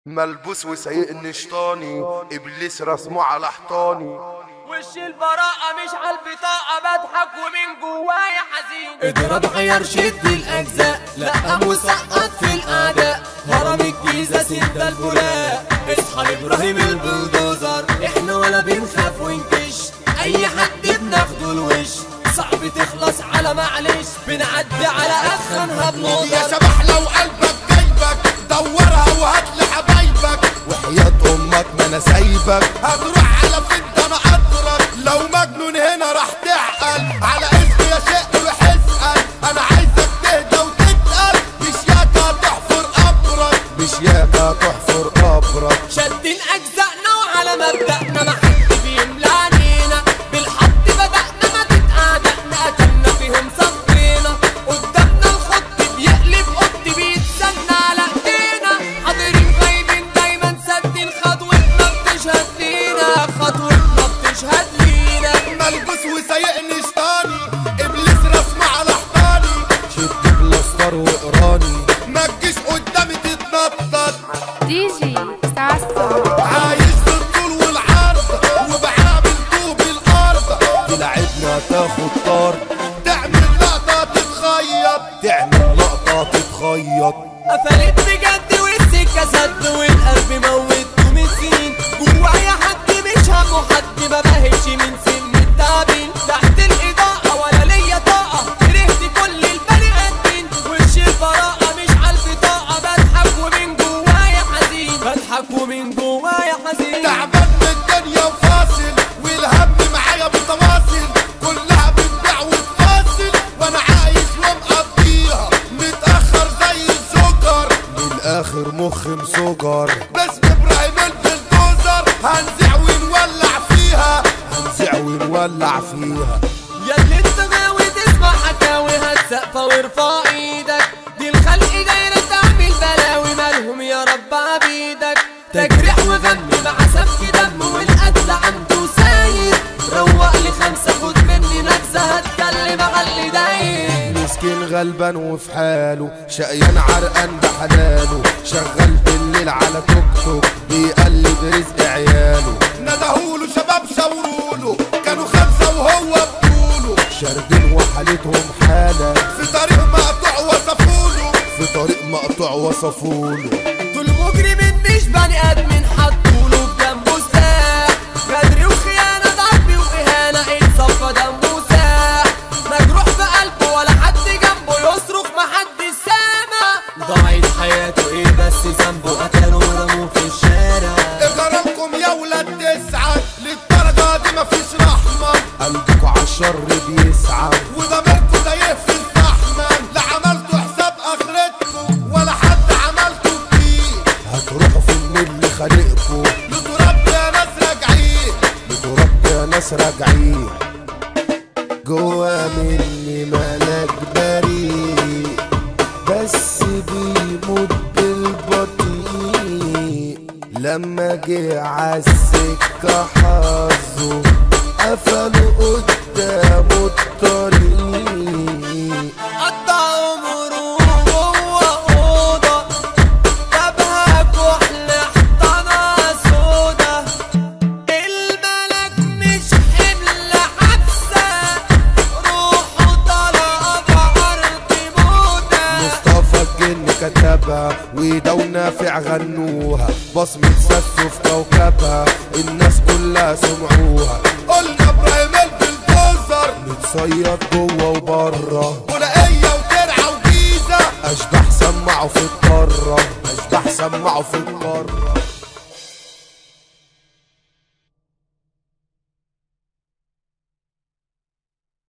ملبوس وسيء نشطاني ابليس رسمه على حيطاني وش البراءة مش على البطاقة بضحك ومن جوايا حزين اضرب غير شد الاجزاء لقم وسقط في الاعداء هرم الجيزه سد البراق اصحى ابراهيم البلدوزر احنا ولا بنخاف ونكش اي حد بناخده الوش صعب تخلص على معلش بنعدي على اخنها يا بنقدر شبح لو قلبك جايبك دورها وهات لحبايبك وحياة امك ما انا سايبك هتروح على فين ده انا قدرك لو مجنون هنا راح تعقل على اسم يا شق روح اسال انا عايزك تهدى وتتقل مش ياكا تحفر قبرك مش ياكا تحفر قبرك شادين اجزائنا وعلى مبدأنا ما حد بيملى عينينا بالحط بدأنا ما تتعادقنا قتلنا فيهم صفينا قدامنا الخط بيقلب قط بيتسنى على ايدينا حاضرين غايبين دايما سادين خطوتنا بتشهد لينا خطوتنا بتشهد لينا ملبوس وسايقني شطاني ابليس رسمه على حيطاني شد بلاستر وقراني ما تجيش قدامي تتنطط دي جي ساسو عايش في الطول والعرض وبعامل طوب الارض تلعبنا تاخد طرد تعمل لقطه تتخيط تعمل لقطة تتخيط قفلت بجد والسكة سد والقلب موت من سنين جوايا حد مش همه حد ما بهش من سن التعبين تحت الإضاءة ولا ليا طاقة كرهت كل البني آدمين وش البراءة مش على البطاقة بضحك ومن جوايا حزين بضحك ومن جوايا حزين تعبان من الدنيا وفاصل والهم معايا متواصل كلها بتبيع وتفاصل وانا عايش ومقضيها متاخر زي السكر من الاخر مخ مسجر باسم ابراهيم البلدوزر هنزع ونولع فيها هنزع ونولع فيها يا اللي انت ناوي تسمع حكاوي هتسقفة وارفع ايدك دي الخلق دايرة تعمل بلاوي مالهم يا رب عبيدك تجريح وغم مع سفك دم والقتل عنده ساير روق لي خمسة خد مني نبذة هتكلم على اللي داير مسكين غلبان وفي حاله شقيان عرقان بحلاله شغال بالليل على توك توك بيقلب رزق عياله ندهوله شباب شاوروله كانوا خمسة وهو بطوله شاردين وحالتهم حالة في طريق مقطوع وصفوله في طريق مقطوع وصفوله دول مجرمين مش بني ادمين حطوله بجنبه سلاح غدر وخيانة ضرب واهانة اتصفى دمه ساح مجروح في قلبه ولا حد جنبه يصرخ محد سامع ضاعت حياته ايه بس ذنبه قتلوا ورموه في الشارع غرامكم يا ولاد تسعة للدرجة دي مفيش رحمة قلبكوا عالشر بيسعى وضميركم ده يقفل فحما لا عملتوا حساب اخرتكم ولا حد عملتوا بيه هتروحوا في اللي خالقكوا لتراب يا ناس راجعين لتراب يا ناس راجعين جوا مني ملاك بريء بس بيموت بالبطيء لما جه عالسكة حظه قفلوا قدامه الطريق قطع عمره جوه اوضه جابها كحل حطنا سودا الملك مش حمل حبسه روحه طلع بعرض موته مصطفى الجن كتبها وده ونافع غنوها بصمة ساسو في كوكبها الناس كلها سمعوها قلنا ابراهيم البلدوزر متصيد جوه وبره ولقية وترعة وجيزة اشباح سمعوا في القارة اشباح سمعوا في القارة